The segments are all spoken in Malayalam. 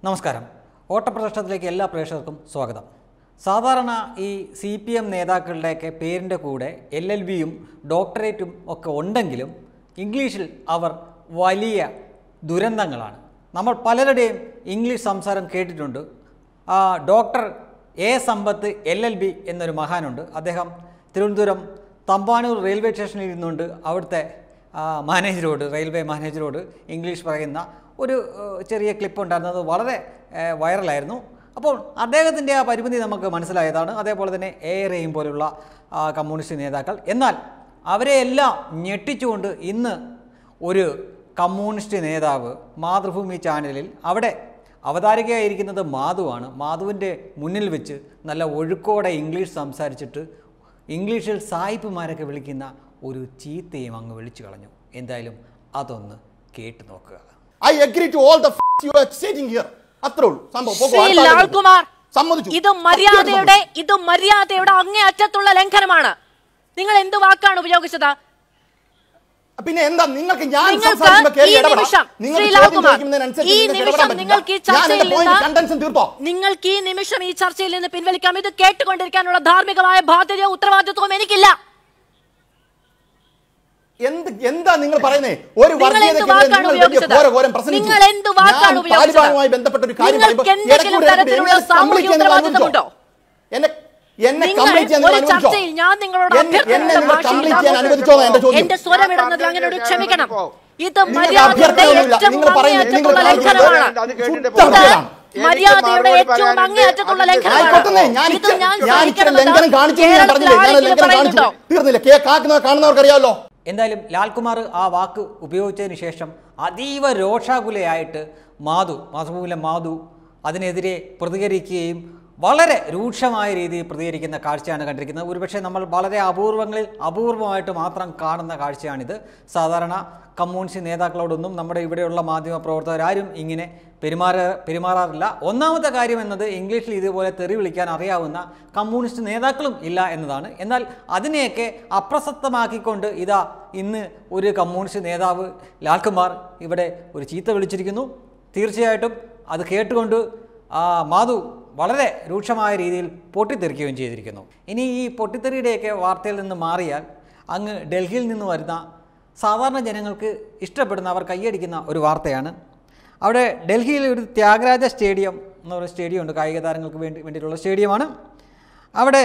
നമസ്കാരം ഓട്ടപ്രദർശനത്തിലേക്ക് എല്ലാ പ്രേക്ഷകർക്കും സ്വാഗതം സാധാരണ ഈ സി പി എം നേതാക്കളുടെയൊക്കെ പേരിൻ്റെ കൂടെ എൽ എൽ ബിയും ഡോക്ടറേറ്റും ഒക്കെ ഉണ്ടെങ്കിലും ഇംഗ്ലീഷിൽ അവർ വലിയ ദുരന്തങ്ങളാണ് നമ്മൾ പലരുടെയും ഇംഗ്ലീഷ് സംസാരം കേട്ടിട്ടുണ്ട് ആ, doctor A Sampath L L B എന്നൊരു മഹാനുണ്ട് അദ്ദേഹം തിരുവനന്തപുരം തമ്പാനൂർ റെയിൽവേ സ്റ്റേഷനിൽ ഇരുന്നുകൊണ്ട് അവിടുത്തെ ആ, മാനേജരോട് റെയിൽവേ മാനേജരോട് ഇംഗ്ലീഷ് പറയുന്ന ഒരു ഏഹ്, ചെറിയ ക്ലിപ്പ് ഉണ്ടായിരുന്നു അത് വളരെ ഏഹ്, വൈറലായിരുന്നു അപ്പോൾ അദ്ദേഹത്തിൻ്റെ ആ പരിമിതി നമുക്ക് മനസ്സിലായതാണ് അതേപോലെ തന്നെ എ റെയും പോലുള്ള ആ, കമ്മ്യൂണിസ്റ്റ് നേതാക്കൾ എന്നാൽ അവരെയെല്ലാം ഞെട്ടിച്ചുകൊണ്ട് ഇന്ന് ഒരു കമ്മ്യൂണിസ്റ്റ് നേതാവ് മാതൃഭൂമി ചാനലിൽ അവിടെ അവതാരികയായിരിക്കുന്നത് മാധുവാണ് മാധുവിൻ്റെ മുന്നിൽ വെച്ച് നല്ല ഒഴുക്കോടെ ഇംഗ്ലീഷ് സംസാരിച്ചിട്ട് ഇംഗ്ലീഷിൽ സായിപ്പുമാരൊക്കെ വിളിക്കുന്ന ഒരു ചീത്തയും അങ്ങ് വിളിച്ചു കളഞ്ഞു എന്തായാലും അതൊന്ന് കേട്ടു നോക്കുക I agree to all the you are stating here അത്രേ ഉള്ളൂ സംഭവം പോക്കോ, ശ്രീ അടുത്ത ആളെ ലാൽകുമാർ സമ്മതിച്ചു ഇത് മര്യാദയുടെ ഇത് മര്യാദയുടെ അങ്ങേ അറ്റത്തുള്ള ലംഘനമാണ് നിങ്ങൾ എന്ത് വാക്കാണ് ഉപയോഗിച്ചത് പിന്നെ എന്താ നിങ്ങൾക്ക് ഞാൻ നിങ്ങൾക്ക് സംസാരിക്കുമ്പോൾ കേറി ഈ ഇടപെടാം. നിമിഷം നിങ്ങൾ ശ്രീ ചോദ്യം ലാൽകുമാർ ചോദിക്കുന്നതിനനുസരിച്ച് ഈ നിങ്ങൾക്ക് നിമിഷം ഇടപെടാൻ നിങ്ങൾക്ക് ഈ പറ്റില്ല. ഞാൻ ചർച്ചയിൽ എൻ്റെ point നിന്ന് കണ്ടൻസും തീർത്തോ നിങ്ങൾക്ക് ഈ നിമിഷം ഈ ചർച്ചയിൽ നിന്ന് പിൻവലിക്കാം ഇത് കേട്ടുകൊണ്ടിരിക്കാനുള്ള ധാർമ്മികമായ ബാധ്യതയോ ഉത്തരവാദിത്വവും എനിക്കില്ല എന്ത് എന്താ നിങ്ങൾ പറയുന്നേ ഒരു നിങ്ങൾ എന്ത് വർഗീയതയ്ക്കെതിരെ വാക്കാണ് നിങ്ങൾ വലിയ ഉപയോഗിച്ചത്? ഘോരഘോരം പ്രസംഗിച്ചു. നിങ്ങൾ എന്ത് വാക്കാണ് ഞാൻ ഉപയോഗിച്ചത്? താലിബാനുമായി ബന്ധപ്പെട്ട ഒരു കാര്യം നിങ്ങൾക്ക് പറയുമ്പോൾ എന്തെങ്കിലും ഇടയ്ക്കൂടെ തരത്തിലുള്ള എന്നെ സാമൂഹ്യ complete ചെയ്യാൻ നിങ്ങൾ ഉത്തരവാദിത്തമുണ്ടോ? അനുവദിച്ചോ? എന്നെ എന്നെ നിങ്ങൾ complete ചെയ്യാൻ നിങ്ങൾ ഒരു അനുവദിച്ചോ? ചർച്ചയിൽ ഞാൻ നിങ്ങളോട് എന്നെ- എന്നെ അഭ്യർത്ഥനയുടെ നിങ്ങൾ ഭാഷയിൽ complete ചെയ്യാൻ ഇടാൻ അനുവദിച്ചോ എന്നാ എന്റെ ചോദ്യം എന്റെ സ്വരം ഇടുന്നത് അങ്ങനോട് ക്ഷമിക്കണം ഇത് നിങ്ങൾക്ക് മര്യാദയുടെ അഭ്യർത്ഥനയൊന്നുമില്ല. ഏറ്റവും നിങ്ങൾ പറയുന്നത് അങ്ങേയറ്റത്തുള്ള നിങ്ങൾ ലംഘനമാണ് അത് കേട്ടിട്ട് ശുദ്ധ പോകാം. വൃത്തികേടാണ്. ഇത് മര്യാദയുടെ ഏറ്റവും അങ്ങേയറ്റത്തുള്ള ആയിക്കോട്ടെ ഞാൻ ലംഘനമാണ് ഇത് ഇച്ചിരി- ഞാൻ ഞാൻ ഇച്ചിരി സഹിക്കണമെന്ന് ലംഘനം കാണിച്ചു എന്ന് ഞാൻ കേരളത്തിൽ പറഞ്ഞില്ലേ ഞാൻ ആരെങ്കിലും ലംഘനം കാണിച്ചു പറയുന്നുണ്ടോ തീർന്നില്ല കേ കാക്കുന്ന കാണുന്നവർക്കറിയാമല്ലോ എന്തായാലും ലാൽകുമാർ ആ വാക്ക് ഉപയോഗിച്ചതിന് ശേഷം അതീവ രോഷാകുലയായിട്ട് മാധു മാധുവിലെ മാധു അതിനെതിരെ പ്രതികരിക്കുകയും വളരെ രൂക്ഷമായ രീതിയിൽ പ്രതികരിക്കുന്ന കാഴ്ചയാണ് കണ്ടിരിക്കുന്നത് ഒരുപക്ഷെ നമ്മൾ വളരെ അപൂർവങ്ങളിൽ അപൂർവമായിട്ട് മാത്രം കാണുന്ന കാഴ്ചയാണിത് സാധാരണ കമ്മ്യൂണിസ്റ്റ് നേതാക്കളോടൊന്നും നമ്മുടെ ഇവിടെയുള്ള മാധ്യമ പ്രവർത്തകരാരും ഇങ്ങനെ പെരുമാറ പെരുമാറാറില്ല ഒന്നാമത്തെ കാര്യം എന്നത് ഇംഗ്ലീഷിൽ ഇതുപോലെ തെറി വിളിക്കാൻ അറിയാവുന്ന കമ്മ്യൂണിസ്റ്റ് നേതാക്കളും ഇല്ല എന്നതാണ് എന്നാൽ അതിനെയൊക്കെ അപ്രസക്തമാക്കിക്കൊണ്ട് ഇതാ ഇന്ന് ഒരു കമ്മ്യൂണിസ്റ്റ് നേതാവ് ലാൽകുമാർ ഇവിടെ ഒരു ചീത്ത വിളിച്ചിരിക്കുന്നു തീർച്ചയായിട്ടും അത് കേട്ടുകൊണ്ട് ആ മാധു വളരെ രൂക്ഷമായ രീതിയിൽ പൊട്ടിത്തെറിക്കുകയും ചെയ്തിരിക്കുന്നു ഇനി ഈ പൊട്ടിത്തെറിയുടെയൊക്കെ വാർത്തയിൽ നിന്ന് മാറിയാൽ അങ്ങ് ഡൽഹിയിൽ നിന്ന് വരുന്ന സാധാരണ ജനങ്ങൾക്ക് ഇഷ്ടപ്പെടുന്ന അവർ കൈയടിക്കുന്ന ഒരു വാർത്തയാണ് അവിടെ ഡൽഹിയിൽ ഒരു ത്യാഗരാജ സ്റ്റേഡിയം എന്ന് പറയുന്ന സ്റ്റേഡിയം ഉണ്ട് കായിക താരങ്ങൾക്ക് വേണ്ടി വേണ്ടിയിട്ടുള്ള സ്റ്റേഡിയമാണ് അവിടെ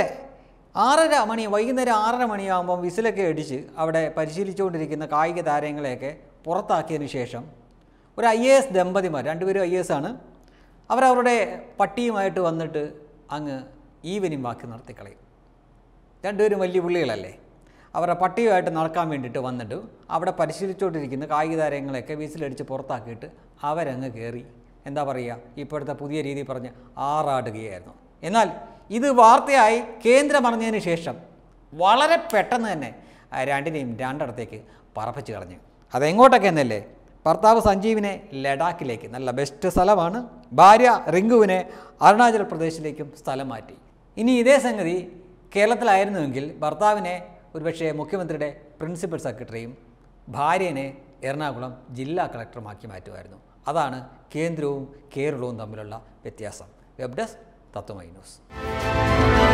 ആറര മണി വൈകുന്നേരം ആറര മണിയാകുമ്പം വിസിലൊക്കെ അടിച്ച് അവിടെ പരിശീലിച്ചുകൊണ്ടിരിക്കുന്ന കായിക താരങ്ങളെയൊക്കെ പുറത്താക്കിയതിന് ശേഷം ഒരു ഐ എ എസ് ദമ്പതിമാർ രണ്ടുപേരും ഐ എ എസ് ആണ് അവരവരുടെ പട്ടിയുമായിട്ട് വന്നിട്ട് അങ്ങ് ഈവനിങ് വാക്ക് നടത്തിക്കളയും രണ്ടുപേരും വലിയ പുള്ളികളല്ലേ അവരുടെ പട്ടിയുമായിട്ട് നടക്കാൻ വേണ്ടിയിട്ട് വന്നിട്ട് അവിടെ പരിശീലിച്ചുകൊണ്ടിരിക്കുന്ന കായിക താരങ്ങളെയൊക്കെ വിസിലടിച്ച് പുറത്താക്കിയിട്ട് അവരങ്ങ് കയറി എന്താ പറയുക ഇപ്പോഴത്തെ പുതിയ രീതി പറഞ്ഞ് ആറാടുകയായിരുന്നു എന്നാൽ ഇത് വാർത്തയായി കേന്ദ്രം അറിഞ്ഞതിന് ശേഷം വളരെ പെട്ടെന്ന് തന്നെ ആ രണ്ടിനെയും രണ്ടിടത്തേക്ക് പറപ്പിച്ച് കളഞ്ഞു അതെങ്ങോട്ടൊക്കെ എന്നല്ലേ ഭർത്താവ് സഞ്ജീവിനെ ലഡാക്കിലേക്ക് നല്ല ബെസ്റ്റ് സ്ഥലമാണ് ഭാര്യ റിങ്കുവിനെ അരുണാചൽ പ്രദേശിലേക്കും സ്ഥലം മാറ്റി ഇനി ഇതേ സംഗതി കേരളത്തിലായിരുന്നുവെങ്കിൽ ഭർത്താവിനെ ഒരുപക്ഷെ മുഖ്യമന്ത്രിയുടെ പ്രിൻസിപ്പൽ സെക്രട്ടറിയും ഭാര്യനെ എറണാകുളം ജില്ലാ കളക്ടറുമാക്കി മാറ്റുമായിരുന്നു അതാണ് കേന്ദ്രവും കേരളവും തമ്മിലുള്ള വ്യത്യാസം വെബ് ഡെസ്ക് തത്വമൈ ന്യൂസ്